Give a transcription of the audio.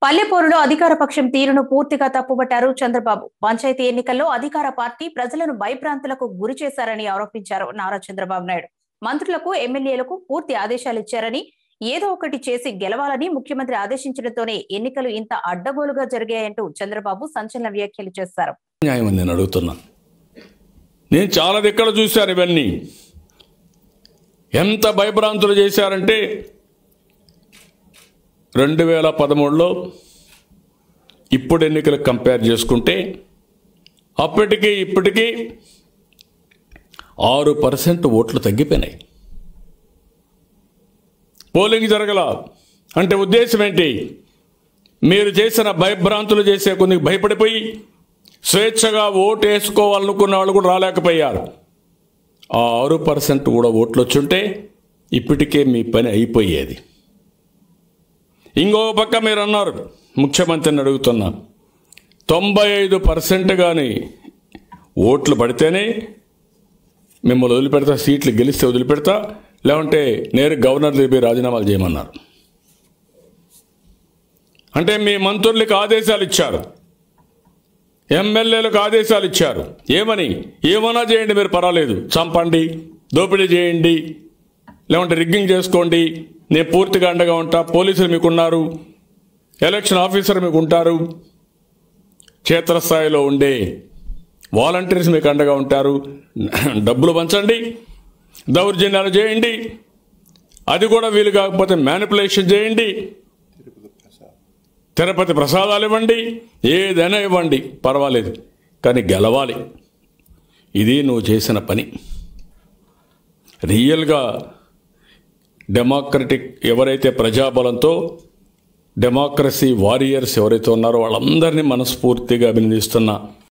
పల్లెపూరులో అధికార పక్షం తీరును పూర్తిగా తప్పుపట్టారు చంద్రబాబు పంచాయతీ ఎన్నికల్లో అధికార పార్టీ ప్రజలను భయభ్రాంతులకు గురి చేశారని ఆరోపించారు నారా చంద్రబాబు నాయుడు మంత్రులకు ఎమ్మెల్యేలకు పూర్తి ఆదేశాలు ఇచ్చారని ఏదో ఒకటి చేసి గెలవాలని ముఖ్యమంత్రి ఆదేశించడంతోనే ఎన్నికలు ఇంత అడ్డగోలుగా జరిగాయంటూ చంద్రబాబు సంచలన వ్యాఖ్యలు చేశారు న్యాయం అని నేను అడుగుతున్నా నేను చాలా దిక్కడ చూశాను ఇవన్నీ ఎంత భయభ్రాంతులు చేశారంటే రెండు వేల పదమూడులో ఇప్పుడు ఎన్నికలు కంపేర్ చేసుకుంటే అప్పటికి ఇప్పటికీ ఆరు పర్సెంట్ ఓట్లు తగ్గిపోయినాయి పోలింగ్ జరగల అంటే ఉద్దేశం ఏంటి మీరు చేసిన భయభ్రాంతులు చేసే కొన్ని భయపడిపోయి స్వేచ్ఛగా ఓటు వేసుకోవాలనుకున్న వాళ్ళు కూడా రాలేకపోయారు ఆ ఆరు పర్సెంట్ కూడా ఓట్లు వచ్చుంటే ఇప్పటికే మీ పని అయిపోయేది ఇంకో పక్క మీరు అన్నారు ముఖ్యమంత్రిని అడుగుతున్నా తొంభై ఐదు పర్సెంట్ కానీ ఓట్లు పడితేనే మిమ్మల్ని వదిలిపెడతా సీట్లు గెలిస్తే వదిలిపెడతా లేకుంటే నేరు గవర్నర్ దగ్గర రాజీనామాలు చేయమన్నారు అంటే మీ మంత్రులకి ఆదేశాలు ఇచ్చారు ఎమ్మెల్యేలకు ఆదేశాలు ఇచ్చారు ఏమని ఏమన్నా చేయండి మీరు పర్వాలేదు చంపండి దోపిడీ చేయండి లేకుంటే రిగ్గింగ్ చేసుకోండి నేను పూర్తిగా అండగా ఉంటా పోలీసులు మీకున్నారు ఎలక్షన్ ఆఫీసర్ మీకు ఉంటారు క్షేత్రస్థాయిలో ఉండే వాలంటీర్స్ మీకు అండగా ఉంటారు డబ్బులు పంచండి దౌర్జన్యాలు చేయండి అది కూడా వీలు కాకపోతే మ్యానిపులేషన్ చేయండి తిరుపతి ప్రసాదాలు ఇవ్వండి ఏదైనా ఇవ్వండి పర్వాలేదు కానీ గెలవాలి ఇది నువ్వు చేసిన పని రియల్గా డెమోక్రటిక్ ఎవరైతే ప్రజాబలంతో డెమోక్రసీ వారియర్స్ ఎవరైతే ఉన్నారో వాళ్ళందరినీ మనస్ఫూర్తిగా అభినందిస్తున్నా